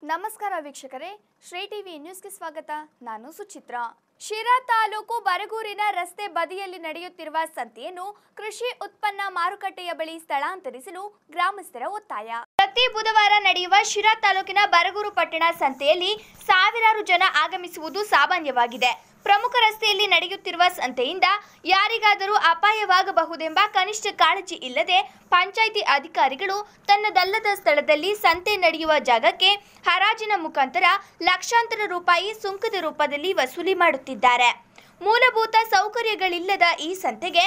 ನಮಸ್ಕಾರ ವೀಕ್ಷಕರೇ ಶ್ರೀ ಟಿವಿ ನ್ಯೂಸ್ಗೆ ಸ್ವಾಗತ ನಾನು ಸುಚಿತ್ರ ಶಿರಾ ತಾಲೂಕು ಬರಗೂರಿನ ರಸ್ತೆ ಬದಿಯಲ್ಲಿ ನಡೆಯುತ್ತಿರುವ ಸಂತೆಯನ್ನು ಕೃಷಿ ಉತ್ಪನ್ನ ಮಾರುಕಟ್ಟೆಯ ಬಳಿ ಸ್ಥಳಾಂತರಿಸಲು ಗ್ರಾಮಸ್ಥರ ಒತ್ತಾಯ ಪ್ರತಿ ಬುಧವಾರ ನಡೆಯುವ ಶಿರಾ ತಾಲೂಕಿನ ಬರಗೂರು ಪಟ್ಟಣ ಸಂತೆಯಲ್ಲಿ ಸಾವಿರಾರು ಜನ ಆಗಮಿಸುವುದು ಸಾಮಾನ್ಯವಾಗಿದೆ ಪ್ರಮುಖ ರಸ್ತೆಯಲ್ಲಿ ನಡೆಯುತ್ತಿರುವ ಸಂತೆಯಿಂದ ಯಾರಿಗಾದರೂ ಅಪಾಯವಾಗಬಹುದೆಂಬ ಕನಿಷ್ಠ ಕಾಳಜಿ ಇಲ್ಲದೆ ಪಂಚಾಯಿತಿ ಅಧಿಕಾರಿಗಳು ತನ್ನದಲ್ಲದ ಸ್ಥಳದಲ್ಲಿ ಸಂತೆ ನಡೆಯುವ ಜಾಗಕ್ಕೆ ಹರಾಜಿನ ಮುಖಾಂತರ ಲಕ್ಷಾಂತರ ರೂಪಾಯಿ ಸುಂಕದ ರೂಪದಲ್ಲಿ ವಸೂಲಿ ಮಾಡುತ್ತಿದ್ದಾರೆ ಮೂಲಭೂತ ಸೌಕರ್ಯಗಳಿಲ್ಲದ ಈ ಸಂತೆಗೆ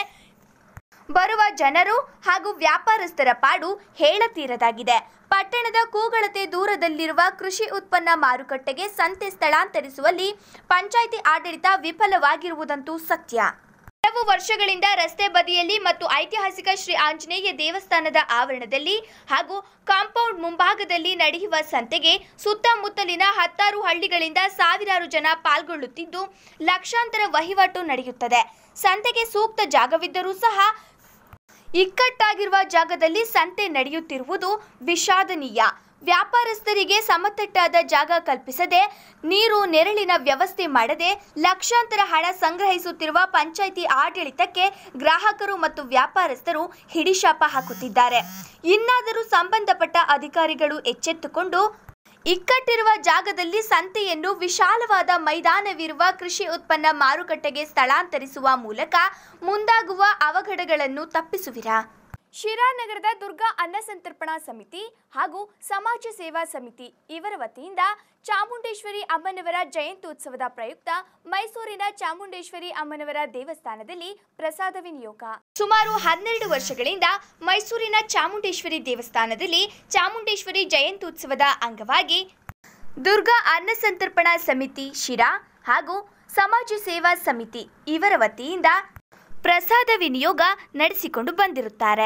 ಬರುವ ಜನರು ಹಾಗೂ ವ್ಯಾಪಾರಸ್ಥರ ಪಾಡು ಹೇಳತೀರದಾಗಿದೆ ಪಟ್ಟಣದ ಕೂಗಳತೆ ದೂರದಲ್ಲಿರುವ ಕೃಷಿ ಉತ್ಪನ್ನ ಮಾರುಕಟ್ಟೆಗೆ ಸಂತೆ ಸ್ಥಳಾಂತರಿಸುವಲ್ಲಿ ಪಂಚಾಯಿತಿ ಆಡಳಿತ ವಿಫಲವಾಗಿರುವುದಂತೂ ಸತ್ಯ ಕೆಲವು ವರ್ಷಗಳಿಂದ ರಸ್ತೆ ಬದಿಯಲ್ಲಿ ಮತ್ತು ಐತಿಹಾಸಿಕ ಶ್ರೀ ಆಂಜನೇಯ ದೇವಸ್ಥಾನದ ಆವರಣದಲ್ಲಿ ಹಾಗೂ ಕಾಂಪೌಂಡ್ ಮುಂಭಾಗದಲ್ಲಿ ನಡೆಯುವ ಸಂತೆಗೆ ಸುತ್ತಮುತ್ತಲಿನ ಹತ್ತಾರು ಹಳ್ಳಿಗಳಿಂದ ಸಾವಿರಾರು ಜನ ಪಾಲ್ಗೊಳ್ಳುತ್ತಿದ್ದು ಲಕ್ಷಾಂತರ ವಹಿವಾಟು ನಡೆಯುತ್ತದೆ ಸಂತೆಗೆ ಸೂಕ್ತ ಜಾಗವಿದ್ದರೂ ಸಹ ಇಕ್ಕಟ್ಟಾಗಿರುವ ಜಾಗದಲ್ಲಿ ಸಂತೆ ನಡೆಯುತ್ತಿರುವುದು ವಿಷಾದನೀಯ ವ್ಯಾಪಾರಸ್ಥರಿಗೆ ಸಮತಟ್ಟಾದ ಜಾಗ ಕಲ್ಪಿಸದೆ ನೀರು ನೆರಳಿನ ವ್ಯವಸ್ಥೆ ಮಾಡದೆ ಲಕ್ಷಾಂತರ ಹಣ ಸಂಗ್ರಹಿಸುತ್ತಿರುವ ಪಂಚಾಯಿತಿ ಆಡಳಿತಕ್ಕೆ ಗ್ರಾಹಕರು ಮತ್ತು ವ್ಯಾಪಾರಸ್ಥರು ಹಿಡಿಶಾಪ ಹಾಕುತ್ತಿದ್ದಾರೆ ಇನ್ನಾದರೂ ಸಂಬಂಧಪಟ್ಟ ಅಧಿಕಾರಿಗಳು ಎಚ್ಚೆತ್ತುಕೊಂಡು ಇಕ್ಕಟ್ಟಿರುವ ಜಾಗದಲ್ಲಿ ಸಂತೆಯನ್ನು ವಿಶಾಲವಾದ ಮೈದಾನವಿರುವ ಕೃಷಿ ಉತ್ಪನ್ನ ಮಾರುಕಟ್ಟೆಗೆ ಸ್ಥಳಾಂತರಿಸುವ ಮೂಲಕ ಮುಂದಾಗುವ ಅವಘಡಗಳನ್ನು ತಪ್ಪಿಸುವಿರಾ ಶಿರಾ ನಗರದ ದುರ್ಗಾ ಅನ್ನ ಸಂತರ್ಪಣಾ ಸಮಿತಿ ಹಾಗೂ ಸಮಾಜ ಸೇವಾ ಸಮಿತಿ ಇವರ ವತಿಯಿಂದ ಚಾಮುಂಡೇಶ್ವರಿ ಅಮ್ಮನವರ ಜಯಂತ್ಯುತ್ಸವದ ಪ್ರಯುಕ್ತ ಮೈಸೂರಿನ ಚಾಮುಂಡೇಶ್ವರಿ ಅಮ್ಮನವರ ದೇವಸ್ಥಾನದಲ್ಲಿ ಪ್ರಸಾದ ವಿನಿಯೋಗ ಸುಮಾರು ಹನ್ನೆರಡು ವರ್ಷಗಳಿಂದ ಮೈಸೂರಿನ ಚಾಮುಂಡೇಶ್ವರಿ ದೇವಸ್ಥಾನದಲ್ಲಿ ಚಾಮುಂಡೇಶ್ವರಿ ಜಯಂತ್ಯುತ್ಸವದ ಅಂಗವಾಗಿ ದುರ್ಗಾ ಅನ್ನ ಸಂತರ್ಪಣಾ ಸಮಿತಿ ಶಿರಾ ಹಾಗೂ ಸಮಾಜ ಸೇವಾ ಸಮಿತಿ ಇವರ ವತಿಯಿಂದ ಪ್ರಸಾದ ವಿನಿಯೋಗ ನಡೆಸಿಕೊಂಡು ಬಂದಿರುತ್ತಾರೆ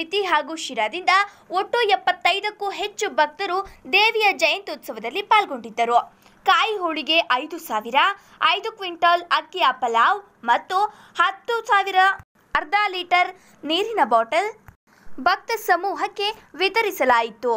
ಸಮಿತಿ ಹಾಗೂ ಶಿರಾದಿಂದ ಒಟ್ಟು ಎಪ್ಪತ್ತೈದಕ್ಕೂ ಹೆಚ್ಚು ಭಕ್ತರು ದೇವಿಯ ಜಯಂತ್ಯುತ್ಸವದಲ್ಲಿ ಪಾಲ್ಗೊಂಡಿದ್ದರು ಕಾಯಿ ಹೋಳಿಗೆ ಐದು ಸಾವಿರ ಐದು ಕ್ವಿಂಟಾಲ್ ಅಕ್ಕಿಯ ಪಲಾವ್ ಮತ್ತು ಹತ್ತು ಸಾವಿರ ಅರ್ಧ ಲೀಟರ್ ನೀರಿನ ಬಾಟಲ್ ಭಕ್ತ ಸಮೂಹಕ್ಕೆ ವಿತರಿಸಲಾಯಿತು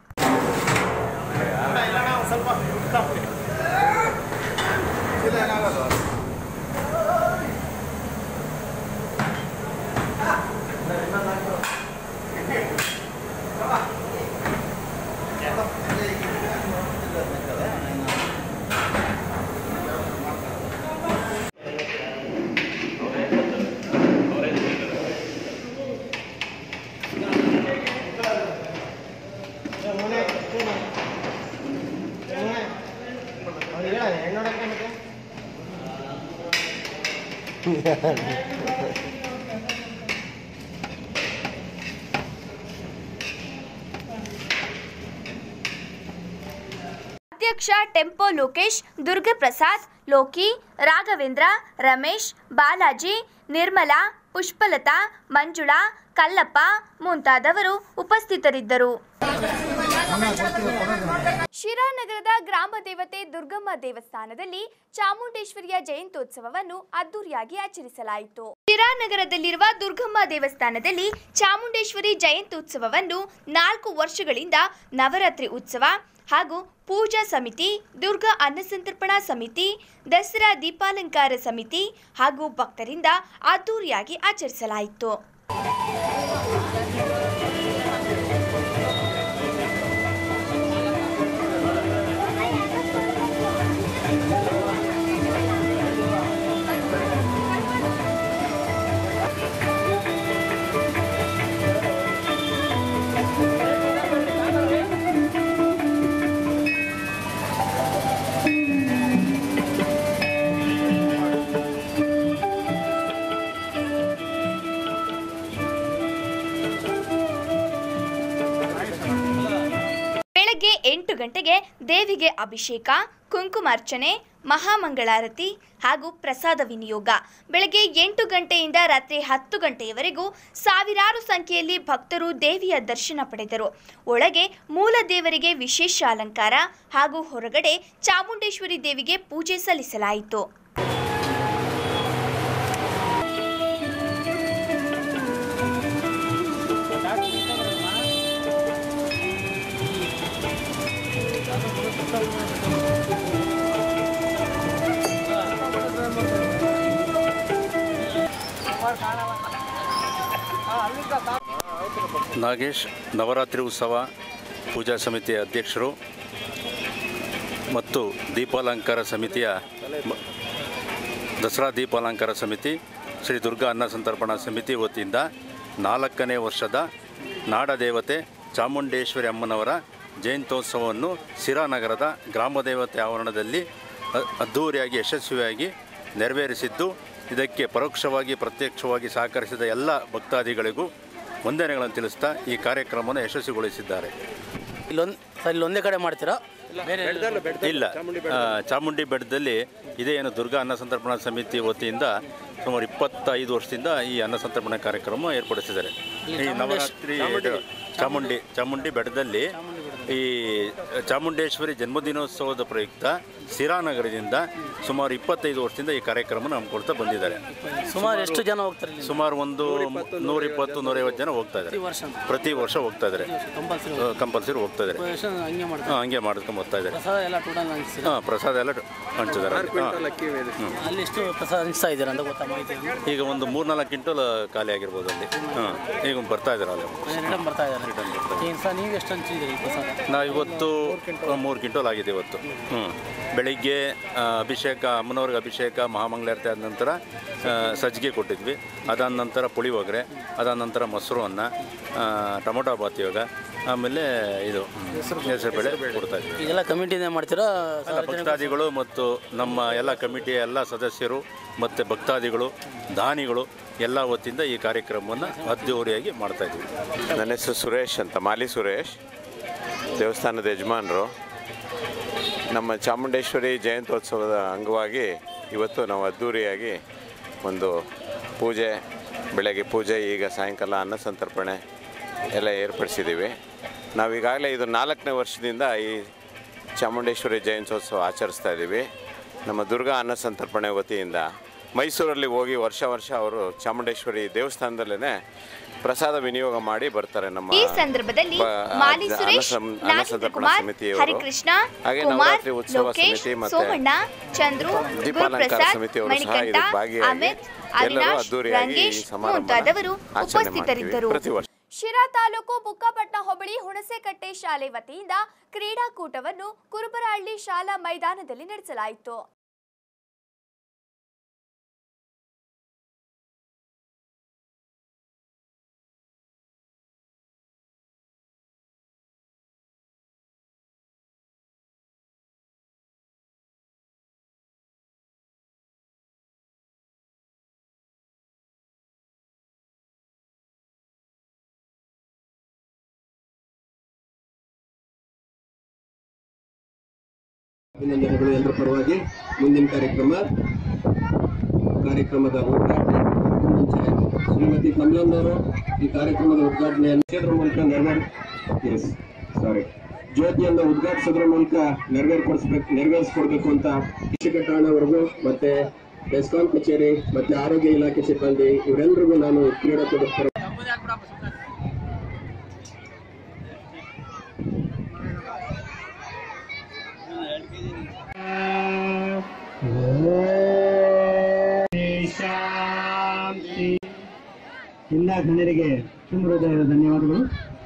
ಅಧ್ಯಕ್ಷ ಟೆಂಪೋ ಲೋಕೇಶ್ ದುರ್ಗಪ್ರಸಾದ್ ಲೋಕಿ ರಾಘವೇಂದ್ರ ರಮೇಶ್ ಬಾಲಾಜಿ ನಿರ್ಮಲಾ ಪುಷ್ಪಲತಾ ಮಂಜುಳಾ ಕಲ್ಲಪ್ಪ ಮುಂತಾದವರು ಉಪಸ್ಥಿತರಿದ್ದರು ಶಿರಾನಗರದ ಗ್ರಾಮ ದೇವತೆ ದುರ್ಗಮ್ಮ ದೇವಸ್ಥಾನದಲ್ಲಿ ಚಾಮುಂಡೇಶ್ವರಿಯ ಜಯಂತ್ಯೋತ್ಸವವನ್ನು ಅದ್ದೂರಿಯಾಗಿ ಆಚರಿಸಲಾಯಿತು ಶಿರಾನಗರದಲ್ಲಿರುವ ದುರ್ಗಮ್ಮ ದೇವಸ್ಥಾನದಲ್ಲಿ ಚಾಮುಂಡೇಶ್ವರಿ ಜಯಂತ್ಯುತ್ಸವವನ್ನು ನಾಲ್ಕು ವರ್ಷಗಳಿಂದ ನವರಾತ್ರಿ ಉತ್ಸವ ಹಾಗೂ ಪೂಜಾ ಸಮಿತಿ ದುರ್ಗಾ ಅನ್ನಸಂತರ್ಪಣಾ ಸಮಿತಿ ದಸರಾ ದೀಪಾಲಂಕಾರ ಸಮಿತಿ ಹಾಗೂ ಭಕ್ತರಿಂದ ಅದ್ದೂರಿಯಾಗಿ ಆಚರಿಸಲಾಯಿತು ಬೆಳಗ್ಗೆ ಎಂಟು ಗಂಟೆಗೆ ದೇವಿಗೆ ಅಭಿಷೇಕ ಕುಂಕುಮಾರ್ಚನೆ ಮಹಾಮಂಗಳಾರತಿ ಹಾಗೂ ಪ್ರಸಾದ ವಿನಿಯೋಗ ಬೆಳಗ್ಗೆ ಎಂಟು ಗಂಟೆಯಿಂದ ರಾತ್ರಿ ಹತ್ತು ಗಂಟೆಯವರೆಗೂ ಸಾವಿರಾರು ಸಂಖ್ಯೆಯಲ್ಲಿ ಭಕ್ತರು ದೇವಿಯ ದರ್ಶನ ಪಡೆದರು ಒಳಗೆ ಮೂಲ ದೇವರಿಗೆ ವಿಶೇಷ ಅಲಂಕಾರ ಹಾಗೂ ಹೊರಗಡೆ ಚಾಮುಂಡೇಶ್ವರಿ ದೇವಿಗೆ ಪೂಜೆ ಸಲ್ಲಿಸಲಾಯಿತು ನಾಗೇಶ್ ನವರಾತ್ರಿ ಉತ್ಸವ ಪೂಜಾ ಸಮಿತಿಯ ಅಧ್ಯಕ್ಷರು ಮತ್ತು ದೀಪಾಲಂಕಾರ ಸಮಿತಿಯ ಮ- ದಸರಾ ದೀಪಾಲಂಕಾರ ಸಮಿತಿ ಶ್ರೀ ದುರ್ಗಾ ಅನ್ನ ಸಂತರ್ಪಣಾ ಸಮಿತಿ ವತಿಯಿಂದ ನಾಲ್ಕನೇ ವರ್ಷದ ನಾಡದೇವತೆ ಚಾಮುಂಡೇಶ್ವರಿ ಅಮ್ಮನವರ ಜಯಂತ್ಯೋತ್ಸವವನ್ನು ಸಿರಾನಗರದ ಗ್ರಾಮದೇವತೆ ಆವರಣದಲ್ಲಿ ಅ- ಅದ್ಧೂರಿಯಾಗಿ ಯಶಸ್ವಿಯಾಗಿ ನೆರವೇರಿಸಿದ್ದು ಇದಕ್ಕೆ ಪರೋಕ್ಷವಾಗಿ ಪ್ರತ್ಯಕ್ಷವಾಗಿ ಸಹಕರಿಸಿದ ಎಲ್ಲ ಭಕ್ತಾದಿಗಳಿಗೂ ವಂದನೆಗಳನ್ನು ತಿಳಿಸ್ತಾ ಈ ಕಾರ್ಯಕ್ರಮವನ್ನು ಯಶಸ್ವಿಗೊಳಿಸಿದ್ದಾರೆ ಇಲ್ಲೊಂದು ಸರ್ ಇಲ್ಲಿ ಒಂದೇ ಕಡೆ ಮಾಡ್ತೀರಾ ಬೇರೆ ಇಲ್ಲ ಆ, ಚಾಮುಂಡಿ ಬೆಟ್ಟದಲ್ಲಿ ಇದೇ ಏನು ದುರ್ಗಾ ಅನ್ನ ಸಂತರ್ಪಣಾ ಸಮಿತಿ ವತಿಯಿಂದ ಸುಮಾರು ಇಪ್ಪತ್ತೈದು ವರ್ಷದಿಂದ ಈ ಅನ್ನ ಸಂತರ್ಪಣಾ ಕಾರ್ಯಕ್ರಮ ಏರ್ಪಡಿಸಿದ್ದಾರೆ ಈ ನವರಾತ್ರಿ ಇದು ಚಾಮುಂಡಿ ಚಾಮುಂಡಿ ಬೆಟ್ಟದಲ್ಲಿ ಈ ಚಾಮುಂಡೇಶ್ವರಿ ಜನ್ಮದಿನೋತ್ಸವದ ಪ್ರಯುಕ್ತ ಸಿರಾನಗರದಿಂದ ಸುಮಾರು ಇಪ್ಪತ್ತೈದು ವರ್ಷದಿಂದ ಈ ಕಾರ್ಯಕ್ರಮ ಹಮ್ಮಿಕೊಳ್ತಾ ಬಂದಿದ್ದಾರೆ ಸುಮಾರು ಎಷ್ಟು ಜನ ಹೋಗ್ತಾರೆ ಇಲ್ಲಿ ಸುಮಾರು ಒಂದು ನೂರಿಪ್ಪತ್ತು ನೂರೈವತ್ತು ಜನ ಹೋಗ್ತಾ ಇದ್ದಾರೆ ವರ್ಷ ಪ್ರತಿ ವರ್ಷ ಹೋಗ್ತಾ ಇದ್ದಾರೆ ಕಂಪಲ್ಸರಿ ಕಂಪಲ್ಸರಿ ಹೋಗ್ತಾ ಇದ್ದಾರೆ ವರ್ಷ ಹಂಗೆ ಮಾಡ್ತಾರೆ ಹಾ, ಹಂಗೆ ಮಾಡ್ಕೊಂಡು ಬರ್ತಾ ಇದ್ದಾರೆ ಪ್ರಸಾದ ಎಲ್ಲ ಟೋಟಲ್ ಹಂಚ್ತೀರಾ ಹಾಂ ಪ್ರಸಾದ ಎಲ್ಲ ಹಂಚಿದ್ದಾರೆ ಅಲ್ಲಿ. ಹಾ. ಅಲ್ಲಿ ಎಷ್ಟು ಪ್ರಸಾದ ಹಂಚ್ತಾ ಇದ್ದೀರಾ ಅಂತ ಗೊತ್ತಾ ಮಾಹಿತಿ ಈಗ ಒಂದು ಮೂರ್ನಾಲ್ಕು ಕ್ವಿಂಟಲ್ ಖಾಲಿ ಆಗಿರ್ಬೋದು ಅಲ್ಲಿ ಹಾಂ ಈಗ ಬರ್ತಾ ಇದ್ದಾರೆ ಅಲ್ಲಿ ರಿಟರ್ನ್ ಬರ್ತಾ ಇದ್ದಾರೆ ಏನು ಸರ್ ನೀವು ಎಷ್ಟು ಹಂಚಿದ್ದೀರಿ ಈ ಪ್ರಸಾದ ನಾವು ಇವತ್ತು ಮೂರು ಕ್ವಿಂಟಲ್ ಆಗಿದೆ ಇವತ್ತು ಹ್ಞೂ ಬೆಳಿಗ್ಗೆ ಆ, ಅಭಿಷೇಕ ಅಮ್ಮನವ್ರಿಗೆ ಅಭಿಷೇಕ ಮಹಾಮಂಗಳಾರತಿ ಆದ ನಂತರ ಆ, ಸಜ್ಜಿಗೆ ಕೊಟ್ಟಿದ್ವಿ ಅದಾದ ನಂತರ ಪುಳಿಯೋಗರೆ ಅದಾದ ನಂತರ ಮೊಸರು ಅನ್ನ ಆ, ಟೊಮೊಟೊ ಬಾತ್ ಇವಾಗ ಆಮೇಲೆ ಇದು ಹೆಸರು ಬೇಳೆ ಕೊಡ್ತಾ ಇದ್ವಿ ಇದೆಲ್ಲ ಕಮಿಟಿನೇ ಮಾಡ್ತೀರಾ ಎಲ್ಲ ಭಕ್ತಾದಿಗಳು ಮತ್ತು ನಮ್ಮ ಎಲ್ಲ ಕಮಿಟಿಯ ಎಲ್ಲ ಸದಸ್ಯರು ಮತ್ತು ಭಕ್ತಾದಿಗಳು ದಾನಿಗಳು ಎಲ್ಲ ವತಿಯಿಂದ ಈ ಕಾರ್ಯಕ್ರಮವನ್ನು ಅದ್ದೂರಿಯಾಗಿ ಮಾಡ್ತಾ ಇದ್ದೀವಿ ನನ್ನ ಹೆಸರು ಸುರೇಶ್ ಅಂತ ಮಾಲಿ ಸುರೇಶ್ ದೇವಸ್ಥಾನದ ಯಜಮಾನರು ನಮ್ಮ ಚಾಮುಂಡೇಶ್ವರಿ ಜಯಂತ್ಯೋತ್ಸವದ ಅಂಗವಾಗಿ ಇವತ್ತು ನಾವು ಅದ್ಧೂರಿಯಾಗಿ ಒಂದು ಪೂಜೆ ಬೆಳಗ್ಗೆ ಪೂಜೆ ಈಗ ಸಾಯಂಕಾಲ ಅನ್ನ ಸಂತರ್ಪಣೆ ಎಲ್ಲ ಏರ್ಪಡಿಸಿದ್ದೀವಿ ನಾವೀಗಾಗಲೇ ಇದು ನಾಲ್ಕನೇ ವರ್ಷದಿಂದ ಈ ಚಾಮುಂಡೇಶ್ವರಿ ಜಯಂತ್ಯೋತ್ಸವ ಆಚರಿಸ್ತಾ ಇದ್ದೀವಿ ನಮ್ಮ ದುರ್ಗಾ ಅನ್ನ ಸಂತರ್ಪಣೆ ವತಿಯಿಂದ ಮೈಸೂರಲ್ಲಿ ಹೋಗಿ ವರ್ಷ ವರ್ಷ ಅವರು ಚಾಮುಂಡೇಶ್ವರಿ ದೇವಸ್ಥಾನದಲ್ಲೇ ಪ್ರಸಾದ ವಿನಿಯೋಗ ಮಾಡಿ ಬರ್ತಾರೆ ನಮ್ಮ ಈ ಸಂದರ್ಭದಲ್ಲಿ ಬ- ಮಾಲಿ ಅನ್ನ ಸುರೇಶ್ ಸಂ- ಅನ್ನ ನಾಗೇಂದ್ರ ಸಂತರ್ಪಣಾ ಕುಮಾರ್ ಸಮಿತಿಯವರು, ಹರಿಕೃಷ್ಣ ಹಾಗೆ ಕುಮಾರ್ ನವರಾತ್ರಿ ಉತ್ಸವ ಲೋಕೇಶ್ ಸಮಿತಿ ಮತ್ತೆ ಸೋಮಣ್ಣ ಚಂದ್ರು ದೀಪಾಲಂಕಾರ ಗುರುಪ್ರಸಾದ್ ಸಮಿತಿಯವರು ಸಹ ಮಣಿಕಂಠ ಇದಕ್ಕೆ ಭಾಗಿಯಾಗಿ ಅಮಿತ್ ಎಲ್ಲರೂ ಅವಿನಾಶ್ ಅದ್ದೂರಿಯಾಗಿ ಈ ರಂಗೇಶ್ ಸಮಾರಂಭನ ಮುಂತಾದವರು ಆಚರಣೆ ಮಾಡ್ತೀವಿ ಉಪಸ್ಥಿತರಿದ್ದರು ಪ್ರತಿ ವರ್ಷ ಶಿರಾ ತಾಲೂಕು ಬುಕ್ಕಾಪಟ್ನ ಹೋಬಳಿ ಹುಣಸೆಕಟ್ಟೆ ಶಾಲೆ ವತಿಯಿಂದ ಕ್ರೀಡಾಕೂಟವನ್ನು ಕುರುಬರಹಳ್ಳಿ ಶಾಲಾ ಮೈದಾನದಲ್ಲಿ ನಡೆಸಲಾಯಿತು ಅಭಿನಂದನೆಗಳು ಎಲ್ಲರ ಪರವಾಗಿ ಮುಂದಿನ ಕಾರ್ಯಕ್ರಮ ಕಾರ್ಯಕ್ರಮದ ಉದ್ಘಾಟನೆ ಮುಂಚೆ ಶ್ರೀಮತಿ ಕಮಲಮ್ಮನವರು ಈ ಕಾರ್ಯಕ್ರಮದ ಉದ್ಘಾಟನೆಯನ್ನು ಕ್ಷೇತ್ರ ಮೂಲಕ ನೆರವೇರ್ ಎಸ್ ಸಾರಿ ಜ್ಯೋತಿಯನ್ನು ಉದ್ಘಾಟಿಸೋದ್ರ ಮೂಲಕ ನೆರವೇರ್ಪಡಿಸ್ಬೇಕು ನೆರವೇರಿಸ್ಕೊಡ್ಬೇಕು ಅಂತ ಶಿಕ್ಷಕ ಠಾಣೆವರೆಗೂ ಮತ್ತೆ ಬೆಸ್ಕಾಂ ಕಚೇರಿ ಮತ್ತೆ ಆರೋಗ್ಯ ಇಲಾಖೆ ಸಿಬ್ಬಂದಿ ಇವರೆಲ್ಲರಿಗೂ ನಾನು ಕ್ರೀಡಾಕೂಟದ ಪರ ಎಲ್ಲ ಗಣ್ಯರಿಗೆ ತುಂಬ ಹೃದಯದ ಧನ್ಯವಾದಗಳು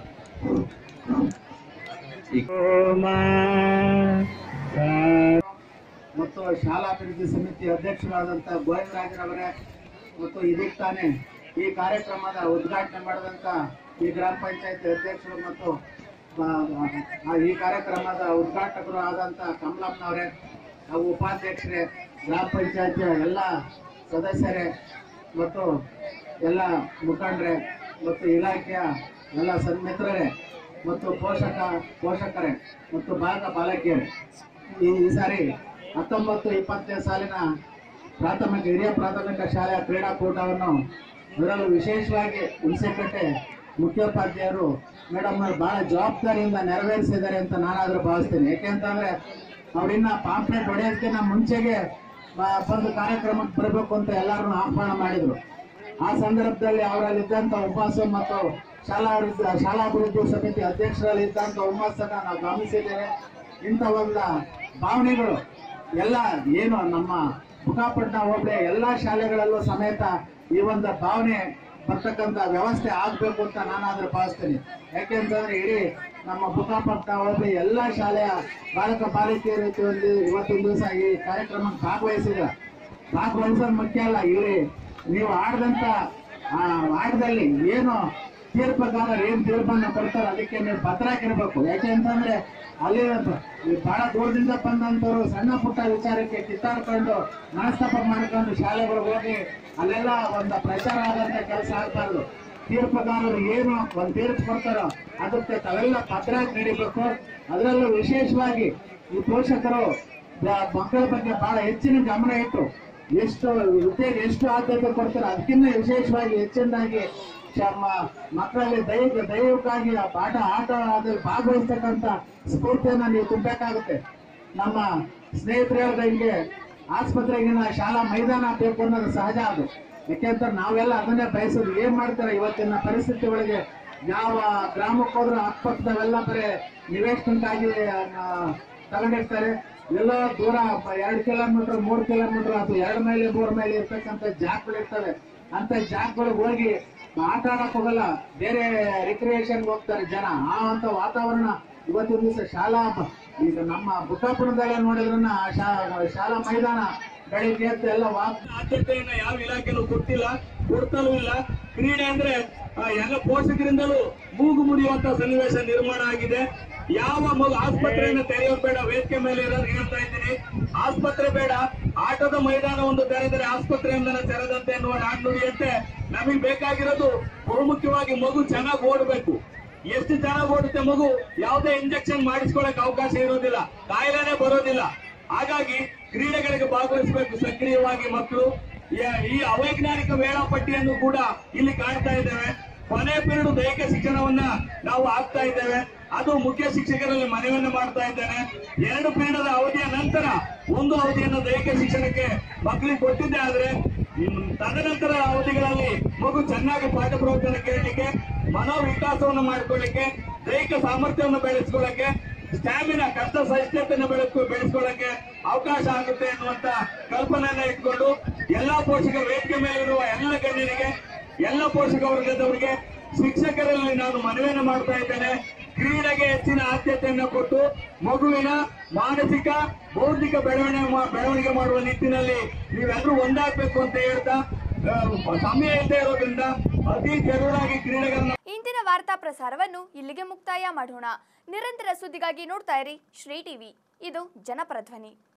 ಮತ್ತು ಶಾಲಾ ಅಭಿವೃದ್ಧಿ ಸಮಿತಿ ಅಧ್ಯಕ್ಷರಾದಂಥ ಗೋವಿಂದರಾಜರವರೇ ಮತ್ತು ಇದಕ್ಕೆ ತಾನೇ ಈ ಕಾರ್ಯಕ್ರಮದ ಉದ್ಘಾಟನೆ ಮಾಡಿದಂಥ ಈ ಗ್ರಾಮ ಪಂಚಾಯತ್ ಅಧ್ಯಕ್ಷರು ಮತ್ತು ಆ, ಆ, ಈ ಕಾರ್ಯಕ್ರಮದ ಉದ್ಘಾಟಕರು ಆದಂಥ ಕಮಲಮ್ಮನವರೇ ಹಾಗೂ ಉಪಾಧ್ಯಕ್ಷರೇ ಗ್ರಾಮ ಪಂಚಾಯತಿಯ ಎಲ್ಲ ಸದಸ್ಯರೇ ಮತ್ತು ಎಲ್ಲ ಮುಖಂಡರೇ ಮತ್ತು ಇಲಾಖೆಯ ಎಲ್ಲ ಸನ್ಮಿತ್ರರೇ ಮತ್ತು ಪೋಷಕ ಪೋಷಕರೇ ಮತ್ತು ಬಾಲಕ ಬಾಲಕಿಯರೇ ಈ ಈ ಸಾರಿ ಹತ್ತೊಂಬತ್ತು ಇಪ್ಪತ್ತನೇ ಸಾಲಿನ ಪ್ರಾಥಮಿಕ ಹಿರಿಯ ಪ್ರಾಥಮಿಕ ಶಾಲೆಯ ಕ್ರೀಡಾಕೂಟವನ್ನು ಅದರಲ್ಲೂ ವಿಶೇಷವಾಗಿ ಹುಣಸೆಕಟ್ಟೆ ಮುಖ್ಯೋಪಾಧ್ಯಾಯರು ಮೇಡಮ್ ಅವರು ಬಹಳ ಜವಾಬ್ದಾರಿಯಿಂದ ನೆರವೇರಿಸಿದ್ದಾರೆ ಅಂತ ನಾನಾದ್ರೂ ಭಾವಿಸ್ತೀನಿ ಯಾಕೆಂತಂದ್ರೆ ಅವರಿನ್ನ ಪಾಂಪ್ಲೆಟ್ ಹೊಡೆಯೋದಕ್ಕಿಂತ ಮುಂಚೆಗೆ ಬ- ಬಂದು ಕಾರ್ಯಕ್ರಮಕ್ಕೆ ಬರಬೇಕು ಅಂತ ಎಲ್ಲರನ್ನು ಆಹ್ವಾನ ಮಾಡಿದ್ರು ಆ ಸಂದರ್ಭದಲ್ಲಿ ಅವರಲ್ಲಿದ್ದಂಥ ಹುಮ್ಮಸ್ಸು ಮತ್ತು ಶಾಲಾ ಅಭಿವೃದ್ಧಿ ಶಾಲಾ ಅಭಿವೃದ್ಧಿ ಸಮಿತಿ ಅಧ್ಯಕ್ಷರಲ್ಲಿ ಇದ್ದಂಥ ಹುಮ್ಮಸ್ಸನ್ನ ನಾವು ಗಮನಿಸಿದ್ದೇವೆ ಇಂಥ ಒಂದು ಭಾವನೆಗಳು ಎಲ್ಲ ಏನು ನಮ್ಮ ಬುಕ್ಕಾಪಟ್ಟಣ ಹೋಬಳಿ ಎಲ್ಲ ಶಾಲೆಗಳಲ್ಲೂ ಸಮೇತ ಈ ಒಂದು ಭಾವನೆ ಬರ್ತಕ್ಕಂಥ ವ್ಯವಸ್ಥೆ ಆಗಬೇಕು ಅಂತ ನಾನಾದ್ರೂ ಭಾವಿಸ್ತೀನಿ ಯಾಕೆಂತಂದ್ರೆ ಇಡೀ ನಮ್ಮ ಬುಕ್ಕಾಪಟ್ಟಣ ಹೋಬಳಿ ಎಲ್ಲ ಶಾಲೆಯ ಬಾಲಕ ಬಾಲಿಕೆಯರು ಇವತ್ತು ಇವತ್ತಿನ ದಿವಸ ಈ ಕಾರ್ಯಕ್ರಮಕ್ಕೆ ಭಾಗವಹಿಸಿದ್ದಾರೆ ಭಾಗವಹಿಸೋದು ಮುಖ್ಯ ಅಲ್ಲ ಇಲ್ಲಿ ನೀವು ಆಡಿದಂತ ಆ ಆಟದಲ್ಲಿ ಏನು ತೀರ್ಪಗಾರರು ಏನ್ ತೀರ್ಪನ್ನು ಕೊಡ್ತಾರೆ ಅದಕ್ಕೆ ನೀವು ಭದ್ರಾಗಿರ್ಬೇಕು ಯಾಕೆ ಅಂತಂದ್ರೆ ಅಲ್ಲಿ ಈ ಬಹಳ ದೂರದಿಂದ ಬಂದಂತವ್ರು ಸಣ್ಣ ಪುಟ್ಟ ವಿಚಾರಕ್ಕೆ ಕಿತ್ತಾಡ್ಕೊಂಡು ಮನಸ್ತಾಪ ಮಾಡ್ಕೊಂಡು ಶಾಲೆಗಳಿಗೆ ಹೋಗಿ ಅಲ್ಲೆಲ್ಲ ಒಂದು ಪ್ರಚಾರ ಆದಂತ ಕೆಲಸ ಆಗ್ಬಾರ್ದು ತೀರ್ಪುಗಾರರು ಏನು ಒಂದು ತೀರ್ಪು ಕೊಡ್ತಾರೋ ಅದಕ್ಕೆ ತಾವೆಲ್ಲ ಭದ್ರಾಗಿ ನಡಿಬೇಕು ಅದರಲ್ಲೂ ವಿಶೇಷವಾಗಿ ಈ ಪೋಷಕರು ಬ- ಮಕ್ಕಳ ಬಗ್ಗೆ ಬಹಳ ಹೆಚ್ಚಿನ ಗಮನ ಇಟ್ಟು ಎಷ್ಟು ವಿದ್ಯೆಗೆ ಎಷ್ಟು ಆದ್ಯತೆ ಕೊಡ್ತಾರೆ ಅದಕ್ಕಿಂತ ವಿಶೇಷವಾಗಿ ಹೆಚ್ಚಿನದಾಗಿ ನಮ್ಮ ಮಕ್ಕಳಲ್ಲಿ ದೈಹಿಕ ದೈಹಿಕವಾಗಿ ಆ ಪಾಠ ಆಟ ಅದ್ರಲ್ಲಿ ಭಾಗವಹಿಸ್ತಕ್ಕಂಥ ಸ್ಫೂರ್ತಿಯನ್ನ ನೀವು ತುಂಬಬೇಕಾಗುತ್ತೆ ನಮ್ಮ ಸ್ನೇಹಿತರು ಹೇಳ್ದಂಗೆ ಆಸ್ಪತ್ರೆಗಿನ ಶಾಲಾ ಮೈದಾನ ಬೇಕು ಅನ್ನೋದು ಸಹಜ ಅದು ಯಾಕೆಂದ್ರೆ ನಾವೆಲ್ಲ ಅದನ್ನೇ ಬಯಸೋದು ಏನ್ ಮಾಡ್ತಾರೆ ಇವತ್ತಿನ ಪರಿಸ್ಥಿತಿ ಒಳಗೆ ಯಾವ ಗ್ರಾಮಕ್ಕೆ ಹೋದ್ರೂ ಅಕ್ಕಪಕ್ಕದವೆಲ್ಲ ಬರೀ ನಿವೇಶನಕ್ಕಾಗಿ ಆ, ತಗೊಂಡಿರ್ತಾರೆ ಎಲ್ಲ ದೂರ ಎರಡು ಕಿಲೋಮೀಟರ್ ಮೂರು ಕಿಲೋಮೀಟರ್ ಅಥವಾ ಎರಡು ಮೈಲಿ ಮೂರು ಮೈಲಿ ಇರ್ತಕ್ಕಂಥ ಜಾಗಗಳು ಇರ್ತವೆ ಅಂತ ಜಾಗಗಳಿಗೆ ಹೋಗಿ ಆಟ ಆಡಕ್ ಹೋಗಲ್ಲ ಬೇರೆ ರಿಕ್ರಿಯೇಷನ್ ಹೋಗ್ತಾರೆ ಜನ ಆ ಅಂತ ವಾತಾವರಣ ಇವತ್ತಿನ ದಿವಸ ಶಾಲಾ ಈಗ ನಮ್ಮ ಬುಕ್ಕಾಪುರದಲ್ಲೇ ನೋಡಿದ್ರನ್ನ ಆ ಶಾ- ಶಾಲಾ ಮೈದಾನ ಬೆಳಿಗ್ಗೆ ಎದ್ದು ಎಲ್ಲ ವಾಕ್ ಆದ್ಯತೆಯನ್ನ ಯಾವ ಇಲಾಖೆನೂ ಕೊಟ್ಟಿಲ್ಲ ಕೊಡ್ತಲೂ ಇಲ್ಲ ಕ್ರೀಡೆ ಅಂದ್ರೆ ಆ, ಎಲ್ಲ ಪೋಷಕರಿಂದಲೂ ಮೂಗು ಮುರಿಯುವಂತ ಸನ್ನಿವೇಶ ನಿರ್ಮಾಣ ಆಗಿದೆ ಯಾವ ಮಗು ಆಸ್ಪತ್ರೆಯನ್ನು ತೆರೆಯೋದು ಬೇಡ ವೇದಿಕೆ ಮೇಲೆ ಇರೋರು ಹೇಳ್ತಾ ಇದ್ದೀನಿ ಆಸ್ಪತ್ರೆ ಬೇಡ ಆಟದ ಮೈದಾನ ಒಂದು ತೆರೆದರೆ ಆಸ್ಪತ್ರೆಯಿಂದ ತೆರೆದಂತೆ ಎನ್ನುವ ನಾಣ್ಣುಡಿಯಂತೆ ನಮಗೆ ಬೇಕಾಗಿರೋದು ಬಹುಮುಖ್ಯವಾಗಿ ಮಗು ಚೆನ್ನಾಗಿ ಓಡಬೇಕು ಎಷ್ಟು ಚೆನ್ನಾಗಿ ಓಡುತ್ತೆ ಮಗು ಯಾವುದೇ ಇಂಜೆಕ್ಷನ್ ಮಾಡಿಸ್ಕೊಳಕ್ ಅವಕಾಶ ಇರೋದಿಲ್ಲ ಕಾಯಿಲೆನೇ ಬರೋದಿಲ್ಲ ಹಾಗಾಗಿ ಕ್ರೀಡೆಗಳಿಗೆ ಭಾಗವಹಿಸಬೇಕು ಸಕ್ರಿಯವಾಗಿ ಮಕ್ಕಳು ಈ- ಈ ಅವೈಜ್ಞಾನಿಕ ವೇಳಾಪಟ್ಟಿಯನ್ನು ಕೂಡ ಇಲ್ಲಿ ಕಾಣ್ತಾ ಇದ್ದೇವೆ ಕೊನೆ ಪೀರಿಯಡ್ ದೈಹಿಕ ಶಿಕ್ಷಣವನ್ನ ನಾವು ಆಗ್ತಾ ಇದ್ದೇವೆ ಅದು ಮುಖ್ಯ ಶಿಕ್ಷಕರಲ್ಲಿ ಮನವಿಯನ್ನು ಮಾಡ್ತಾ ಇದ್ದೇನೆ ಎರಡು ಪೀರಿಯಡ್ ಅವಧಿಯ ನಂತರ ಒಂದು ಅವಧಿಯನ್ನು ದೈಹಿಕ ಶಿಕ್ಷಣಕ್ಕೆ ಮಕ್ಕಳಿಗೆ ಕೊಟ್ಟಿದ್ದೆ ಆದ್ರೆ ಹ್ಮ್, ತದನಂತರ ಅವಧಿಗಳಲ್ಲಿ ಮಗು ಚೆನ್ನಾಗಿ ಪಾಠ ಪ್ರವಚನ ಕೇಳಲಿಕ್ಕೆ ಮನೋವಿಕಾಸವನ್ನು ಮಾಡ್ಕೊಳ್ಳಿಕ್ಕೆ ದೈಹಿಕ ಸಾಮರ್ಥ್ಯವನ್ನು ಬೆಳೆಸ್ಕೊಳ್ಳಕ್ಕೆ ಸ್ಟ್ಯಾಮಿನ ಕಷ್ಟ ಸಹಿಷ್ಣುತೆಯನ್ನು ಬೆಳೆಸ್ಕೊ ಬೆಳೆಸ್ಕೊಳ್ಳಕ್ಕೆ ಅವಕಾಶ ಆಗುತ್ತೆ ಎನ್ನುವಂತ ಕಲ್ಪನೆಯನ್ನ ಇಟ್ಕೊಂಡು ಎಲ್ಲಾ ಪೋಷಕ ವೇದಿಕೆ ಮೇಲಿರುವ ಎಲ್ಲ ಗಣ್ಯರಿಗೆ ಎಲ್ಲ ಪೋಷಕ ವರ್ಗದವರಿಗೆ ಶಿಕ್ಷಕರಲ್ಲಿ ನಾನು ಮನವಿಯನ್ನು ಮಾಡ್ತಾ ಇದ್ದೇನೆ ಕ್ರೀಡೆಗೆ ಹೆಚ್ಚಿನ ಆದ್ಯತೆಯನ್ನು ಕೊಟ್ಟು ಮಗುವಿನ ಮಾನಸಿಕ ಬೌದ್ಧಿಕ ಬೆಳವಣಿಗೆ ಮಾ- ಬೆಳವಣಿಗೆ ಮಾಡುವ ನಿಟ್ಟಿನಲ್ಲಿ ನೀವೆಲ್ಲರೂ ಒಂದಾಗಬೇಕು ಅಂತ ಹೇಳ್ತಾ ಆ, ಸಮಯ ಇಲ್ಲದೆ ಇರೋದ್ರಿಂದ ಅತಿ ಜರೂರಾಗಿ ಕ್ರೀಡೆಗಳನ್ನ ಇಂದಿನ ವಾರ್ತಾ ಪ್ರಸಾರವನ್ನು ಇಲ್ಲಿಗೆ ಮುಕ್ತಾಯ ಮಾಡೋಣ ನಿರಂತರ ಸುದ್ದಿಗಾಗಿ ನೋಡ್ತಾ ಇರಿ ಶ್ರೀ ಟಿವಿ ಇದು ಜನಪರ ಧ್ವನಿ